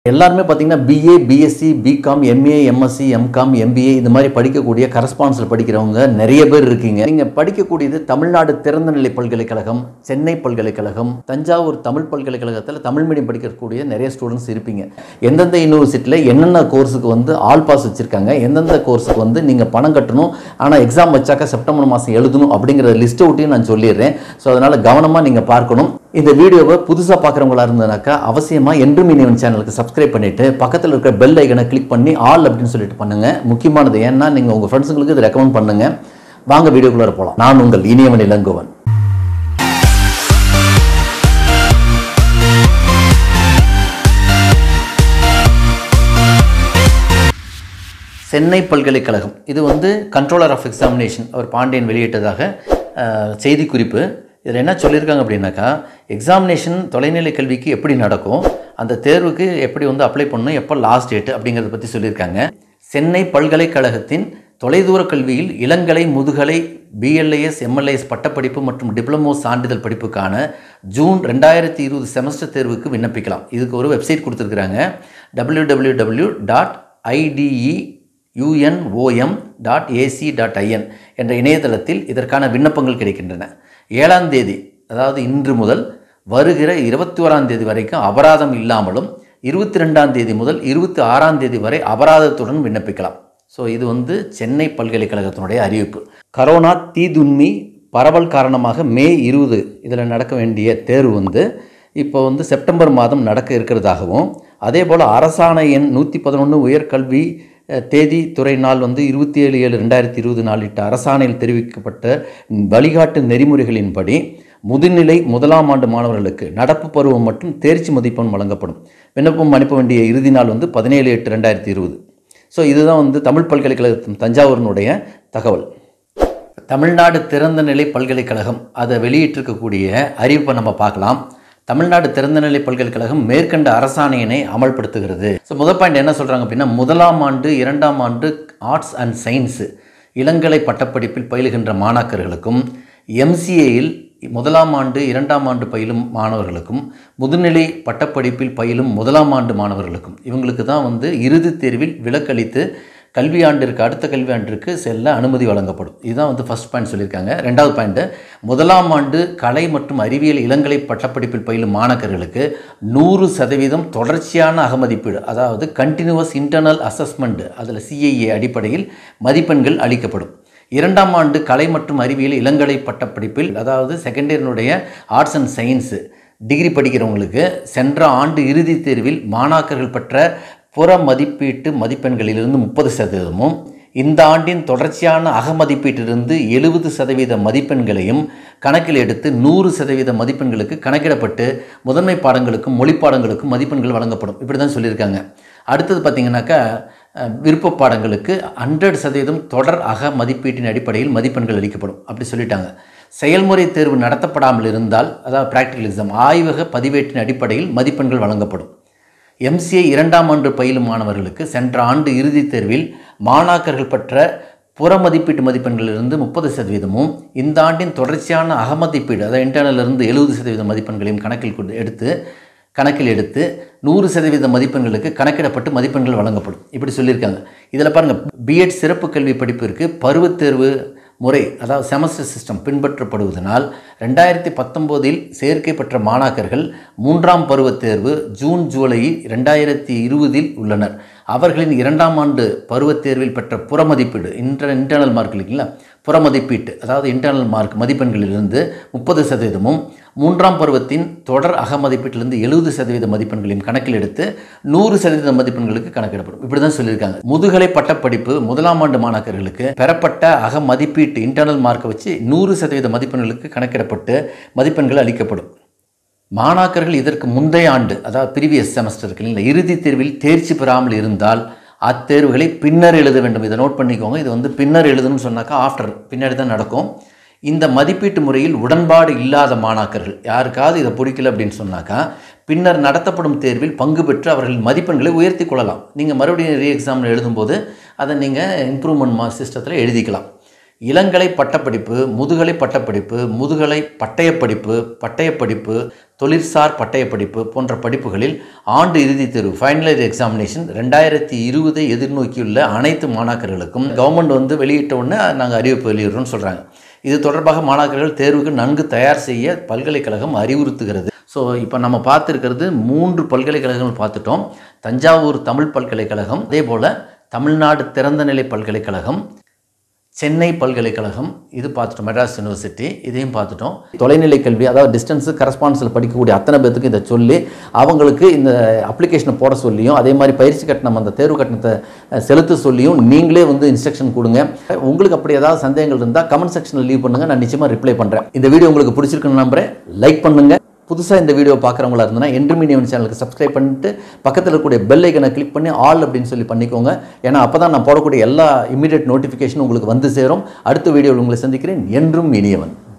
எல்லாருமே பார்த்தீங்கன்னா BA BSc BCom MA MSc MCom MBA இந்த மாதிரி படிக்கக்கூடிய கரஸ்பான்ஸில் படிக்கிறவங்க நிறைய பேர் இருக்கீங்க நீங்கள் படிக்கக்கூடியது தமிழ்நாடு திறந்தநிலை பல்கலைக்கழகம் சென்னை பல்கலைக்கழகம் தஞ்சாவூர் தமிழ் பல்கலைக்கழகத்தில் தமிழ் மீடியம் படிக்கக்கூடிய நிறைய ஸ்டூடெண்ட்ஸ் இருப்பீங்க எந்தெந்த யூனிவர்சிட்டியில் என்னென்ன கோர்ஸுக்கு வந்து ஆல் பாஸ் வச்சுருக்காங்க எந்தெந்த கோர்ஸுக்கு வந்து நீங்கள் பணம் கட்டணும் ஆனால் எக்ஸாம் வச்சாக்க செப்டம்பர் மாதம் எழுதணும் அப்படிங்கிற லிஸ்ட்டை விட்டையும் நான் சொல்லிடுறேன் ஸோ அதனால் கவனமாக நீங்கள் பார்க்கணும் இந்த வீடியோவை புதுசாக பார்க்குறவங்களா இருந்ததுனாக்கா அவசியமாக என்றும் இனிவன் சேனலுக்கு சப்ஸ்கிரைப் பண்ணிவிட்டு பக்கத்தில் இருக்கிற பெல் ஐக்கனை கிளிக் பண்ணி ஆல் அப்படின்னு சொல்லிட்டு பண்ணுங்கள் முக்கியமானது ஏன்னா நீங்கள் உங்கள் ஃப்ரெண்ட்ஸுங்களுக்கு இதை ரெக்கமெண்ட் பண்ணுங்கள் வாங்க வீடியோக்குள்ளே போகலாம் நான் உங்கள் இனியவன் இளங்குவன் சென்னை பல்கலைக்கழகம் இது வந்து கண்ட்ரோலர் ஆஃப் எக்ஸாமினேஷன் அவர் பாண்டியன் வெளியிட்டதாக அஹ், செய்திக்குறிப்பு இதில் என்ன சொல்லியிருக்காங்க அப்படின்னாக்கா எக்ஸாமினேஷன் தொலைநிலை கல்விக்கு எப்படி நடக்கும் அந்த தேர்வுக்கு எப்படி வந்து அப்ளை பண்ணணும் எப்போ லாஸ்ட் டேட் அப்படிங்கிறத பற்றி சொல்லியிருக்காங்க சென்னை பல்கலைக்கழகத்தின் தொலைதூர கல்வியில் இளங்கலை முதுகலை பிஎல்ஐஎஸ் எம்எல்ஏஎஸ் பட்டப்படிப்பு மற்றும் டிப்ளமோ சான்றிதழ் படிப்புக்கான ஜூன் ரெண்டாயிரத்தி இருபது செமஸ்டர் தேர்வுக்கு விண்ணப்பிக்கலாம் இதுக்கு ஒரு வெப்சைட் கொடுத்துருக்குறாங்க W W W dot IDE UNOM dot AC dot IN என்ற இணையதளத்தில் இதற்கான விண்ணப்பங்கள் கிடைக்கின்றன ஏழாம் தேதி அதாவது இன்று முதல் வருகிற இருபத்தி ஓராம் தேதி வரைக்கும் அபராதம் இல்லாமலும் இருபத்தி ரெண்டாம் தேதி முதல் இருபத்தி ஆறாம் தேதி வரை அபராதத்துடன் விண்ணப்பிக்கலாம் ஸோ இது வந்து சென்னை பல்கலைக்கழகத்தினுடைய அறிவிப்பு கரோனா தீதுண்மி பரவல் காரணமாக மே இருபது இதில் நடக்க வேண்டிய தேர்வு வந்து இப்போ வந்து செப்டம்பர் மாதம் நடக்க இருக்கிறதாகவும் அதே போல் அரசாணை எண் நூற்றி பதினொன்று உயர்கல்வி அஹ், தேதி துறை நாள் வந்து இருபத்தி ஏழு ஏழு ரெண்டாயிரத்தி இருபது நாளிட்ட அரசாணையில் தெரிவிக்கப்பட்ட வழிகாட்டு நெறிமுறைகளின்படி முதுநிலை முதலாம் ஆண்டு மாணவர்களுக்கு நடப்பு பருவம் மற்றும் தேர்ச்சி மதிப்பெண் வழங்கப்படும் விண்ணப்பம் அனுப்ப வேண்டிய இறுதி நாள் வந்து பதினேழு எட்டு ரெண்டாயிரத்தி இருபது ஸோ இதுதான் வந்து தமிழ் பல்கலைக்கழகத்தின் தஞ்சாவூரினுடைய தகவல் தமிழ்நாடு திறந்தநிலை பல்கலைக்கழகம் அதை வெளியிட்டிருக்கக்கூடிய அறிவிப்பை நம்ம பார்க்கலாம் தமிழ்நாடு திறந்தநிலை பல்கலைக்கழகம் மேற்கண்ட அரசாணையினை அமல்படுத்துகிறது ஸோ முதல் பாயிண்ட் என்ன சொல்கிறாங்க அப்படின்னா முதலாம் ஆண்டு இரண்டாம் ஆண்டு ஆர்ட்ஸ் அண்ட் சயின்ஸு இளங்கலை பட்டப்படிப்பில் பயிலுகின்ற மாணாக்கர்களுக்கும் எம்சிஏயில் முதலாம் ஆண்டு இரண்டாம் ஆண்டு பயிலும் மாணவர்களுக்கும் முதுநிலை பட்டப்படிப்பில் பயிலும் முதலாம் ஆண்டு மாணவர்களுக்கும் இவங்களுக்கு தான் வந்து இறுதித் தேர்வில் விலக்களித்து கல்வியாண்டிற்கு அடுத்த கல்வியாண்டிற்கு செல்ல அனுமதி வழங்கப்படும் இதுதான் வந்து ஃபர்ஸ்ட் பாயிண்ட் சொல்லியிருக்காங்க ரெண்டாவது பாயிண்ட்டு முதலாம் ஆண்டு கலை மற்றும் அறிவியல் இளங்கலை பட்டப்படிப்பில் பயிலும் மாணாக்கர்களுக்கு நூறு சதவீதம் தொடர்ச்சியான அகமதிப்பீடு அதாவது கண்டினியூவஸ் இன்டர்னல் அசஸ்மெண்ட் அதில் சிஐஏ அடிப்படையில் மதிப்பெண்கள் அளிக்கப்படும் இரண்டாம் ஆண்டு கலை மற்றும் அறிவியல் இளங்கலை பட்டப்படிப்பில் அதாவது செகண்ட் இயர்னுடைய ஆர்ட்ஸ் அண்ட் சயின்ஸு டிகிரி படிக்கிறவங்களுக்கு சென்ற ஆண்டு இறுதித் தேர்வில் மாணாக்கர்கள் பெற்ற புற மதிப்பீட்டு மதிப்பெண்களிலிருந்து முப்பது சதவீதமும் இந்த ஆண்டின் தொடர்ச்சியான அகமதிப்பீட்டிலிருந்து எழுபது சதவீத மதிப்பெண்களையும் கணக்கில் எடுத்து நூறு சதவீத மதிப்பெண்களுக்கு கணக்கிடப்பட்டு முதன்மை பாடங்களுக்கும் மொழி பாடங்களுக்கும் மதிப்பெண்கள் வழங்கப்படும் இப்படி தான் சொல்லியிருக்காங்க அடுத்தது பார்த்திங்கனாக்கா அஹ், விருப்ப பாடங்களுக்கு ஹண்ட்ரட் சதவீதம் தொடர் அக மதிப்பீட்டின் அடிப்படையில் மதிப்பெண்கள் அளிக்கப்படும் அப்படி சொல்லிட்டாங்க செயல்முறை தேர்வு நடத்தப்படாமல் இருந்தால் அதாவது ப்ராக்டிகல் எக்ஸாம் ஆய்வக பதிவேட்டின் அடிப்படையில் மதிப்பெண்கள் வழங்கப்படும் எம்சிஏ இரண்டாம் ஆண்டு பயிலும் மாணவர்களுக்கு சென்ற ஆண்டு இறுதித் தேர்வில் மாணாக்கர்கள் பெற்ற புற மதிப்பீட்டு மதிப்பெண்களிலிருந்து முப்பது சதவீதமும் இந்த ஆண்டின் தொடர்ச்சியான அகமதிப்பீடு அதாவது இன்டர்னல் இருந்து எழுபது சதவீத மதிப்பெண்களையும் கணக்கில் கொண்டு எடுத்து கணக்கில் எடுத்து நூறு சதவீத மதிப்பெண்களுக்கு கணக்கிடப்பட்டு மதிப்பெண்கள் வழங்கப்படும் இப்படி சொல்லியிருக்காங்க இதில் பாருங்கள் பிஎட் சிறப்பு கல்வி படிப்பிற்கு பருவத் தேர்வு முறை அதாவது செமஸ்டர் சிஸ்டம் பின்பற்றப்படுவதனால் ரெண்டாயிரத்தி பத்தொம்போதில் சேர்க்கை பெற்ற மாணாக்கர்கள் மூன்றாம் பருவத் தேர்வு ஜூன் ஜூலை ரெண்டாயிரத்தி இருபதில் உள்ளனர் அவர்களின் இரண்டாம் ஆண்டு பருவத் தேர்வில் பெற்ற புறமதிப்பீடு இன்டர் இன்டர்னல் மார்க் இல்லைங்களா புறமதிப்பீட்டு அதாவது இன்டர்னல் மார்க் மதிப்பெண்களிலிருந்து முப்பது சதவீதமும் மூன்றாம் பருவத்தின் தொடர் அகமதிப்பீட்டிலிருந்து எழுபது சதவீத மதிப்பெண்களையும் கணக்கில் எடுத்து நூறு சதவீத மதிப்பெண்களுக்கு கணக்கிடப்படும் இப்படி தான் சொல்லியிருக்காங்க முதுகலை பட்டப்படிப்பு முதலாம் ஆண்டு மாணாக்கர்களுக்கு பெறப்பட்ட அக மதிப்பீட்டு இன்டர்னல் மார்க்கை வச்சு நூறு சதவீத மதிப்பெண்களுக்கு கணக்கிடப்பட்டு மதிப்பெண்கள் அளிக்கப்படும் மாணாக்கர்கள் இதற்கு முந்தைய ஆண்டு அதாவது ப்ரீவியஸ் செமஸ்டருக்கு இல்லை இறுதித் தேர்வில் தேர்ச்சி பெறாமல் இருந்தால் அத்தேர்வுகளை பின்னர் எழுத வேண்டும் இதை நோட் பண்ணிக்கோங்க இது வந்து பின்னர் எழுதணும்னு சொன்னாக்கா ஆஃப்டர் பின்னாடி தான் நடக்கும் இந்த மதிப்பீட்டு முறையில் உடன்பாடு இல்லாத மாணாக்கர்கள் யாருக்காவது இதை பிடிக்கல அப்படின்னு சொன்னாக்கா பின்னர் நடத்தப்படும் தேர்வில் பங்கு பெற்று அவர்களின் மதிப்பெண்களை உயர்த்தி கொள்ளலாம் நீங்கள் மறுபடியும் ரீ எக்ஸாமில் எழுதும்போது அதை நீங்கள் இம்ப்ரூவ்மெண்ட் மார்க் சிஸ்டத்தில் எழுதிக்கலாம் இளங்கலை பட்டப்படிப்பு முதுகலை பட்டப்படிப்பு முதுகலை பட்டயப்படிப்பு பட்டயப்படிப்பு தொழிற்சார் பட்டயப்படிப்பு போன்ற படிப்புகளில் ஆண்டு இறுதித் தேர்வு ஃபைனல் இயர் எக்ஸாமினேஷன் ரெண்டாயிரத்தி இருபதை எதிர்நோக்கியுள்ள அனைத்து மாணாக்கர்களுக்கும் கவர்மெண்ட் வந்து வெளியிட்ட உடனே நாங்கள் அறிவிப்பு வெளியிடுறோம்னு சொல்கிறாங்க இது தொடர்பாக மாணாக்கர்கள் தேர்வுக்கு நன்கு தயார் செய்ய பல்கலைக்கழகம் அறிவுறுத்துகிறது ஸோ இப்போ நம்ம பார்த்துருக்கிறது மூன்று பல்கலைக்கழகங்கள் பார்த்துட்டோம் தஞ்சாவூர் தமிழ் பல்கலைக்கழகம் அதே போல் தமிழ்நாடு திறந்தநிலை பல்கலைக்கழகம் சென்னை பல்கலைக்கழகம் இது பார்த்துட்டோம் மெட்ராஸ் யூனிவர்சிட்டி இதையும் பார்த்துட்டோம் தொலைநிலை கல்வி அதாவது டிஸ்டன்ஸு கரஸ்பான்ஸில் படிக்கக்கூடிய அத்தனை பேத்துக்கு இதை சொல்லி அவங்களுக்கு இந்த அப்ளிகேஷனை போட சொல்லியும் அதே மாதிரி பயிற்சி கட்டணம் அந்த தேர்வு கட்டணத்தை அஹ், செலுத்த சொல்லியும் நீங்களே வந்து இன்ஸ்ட்ரக்ஷன் கொடுங்க உங்களுக்கு அப்படி ஏதாவது சந்தேகங்கள் இருந்தால் கமெண்ட் செக்ஷனில் லீவ் பண்ணுங்கள் நான் நிச்சயமாக ரிப்ளை பண்ணுறேன் இந்த வீடியோ உங்களுக்கு பிடிச்சிருக்குன்னு நம்புறேன் லைக் பண்ணுங்கள் புதுசாக இந்த வீடியோ பார்க்குறவங்களா இருந்தனா என்று மீடியம் சேனலுக்கு சப்ஸ்கிரைப் பண்ணிட்டு பக்கத்தில் இருக்கக்கூடிய பெல் ஐக்கனை கிளிக் பண்ணி ஆல் அப்படின்னு சொல்லி பண்ணிக்கோங்க ஏன்னா அப்போ தான் நான் போடக்கூடிய எல்லா இமீடியட் நோட்டிஃபிகேஷனும் உங்களுக்கு வந்து சேரும் அடுத்த வீடியோவில் உங்களை சந்திக்கிறேன் என்றும் இனியவன்